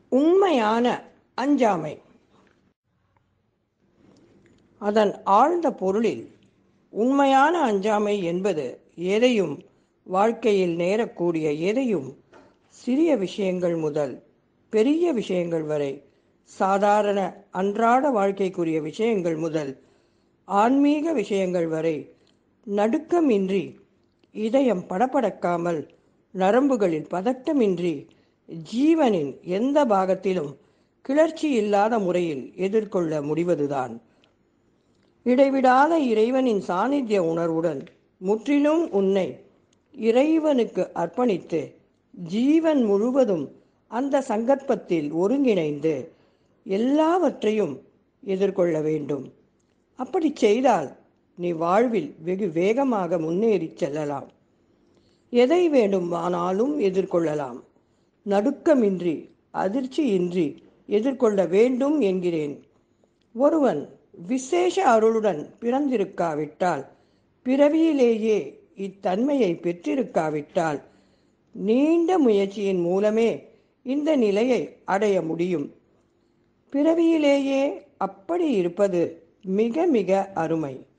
உண்மையான அஞ்சாமை அதன் ஆழ்ந்த பொருளில் உண்மையான அஞ்சாமை என்பது எதையும் வாழ்க்கையில் நேரக்கூடிய எதையும் சிறிய விஷயங்கள் முதல் பெரிய விஷயங்கள் வரை சாதாரண அன்றாட வாழ்க்கைக்குரிய விஷயங்கள் முதல் ஆன்மீக விஷயங்கள் வரை நடுக்கமின்றி இதயம் படபடக்காமல் நரம்புகளில் பதட்டமின்றி ஜீவனின் எந்த பாகத்திலும் கிளர்ச்சி இல்லாத முறையில் எதிர்கொள்ள முடிவதுதான் இடைவிடாத இறைவனின் சாநித்திய உணர்வுடன் முற்றிலும் உன்னை இறைவனுக்கு அர்ப்பணித்து ஜீவன் முழுவதும் அந்த சங்கற்பத்தில் ஒருங்கிணைந்து எல்லாவற்றையும் எதிர்கொள்ள வேண்டும் அப்படி செய்தால் நீ வாழ்வில் வெகு வேகமாக முன்னேறி செல்லலாம் எதை வேண்டுமானாலும் எதிர்கொள்ளலாம் நடுக்கமின்றி அதிர்ச்சியின்றி எதிர்கொள்ள வேண்டும் என்கிறேன் ஒருவன் விசேஷ அருளுடன் பிறந்திருக்காவிட்டால் பிறவியிலேயே இத்தன்மையை பெற்றிருக்காவிட்டால் நீண்ட முயற்சியின் மூலமே இந்த நிலையை அடைய முடியும் பிறவியிலேயே அப்படி இருப்பது மிக மிக அருமை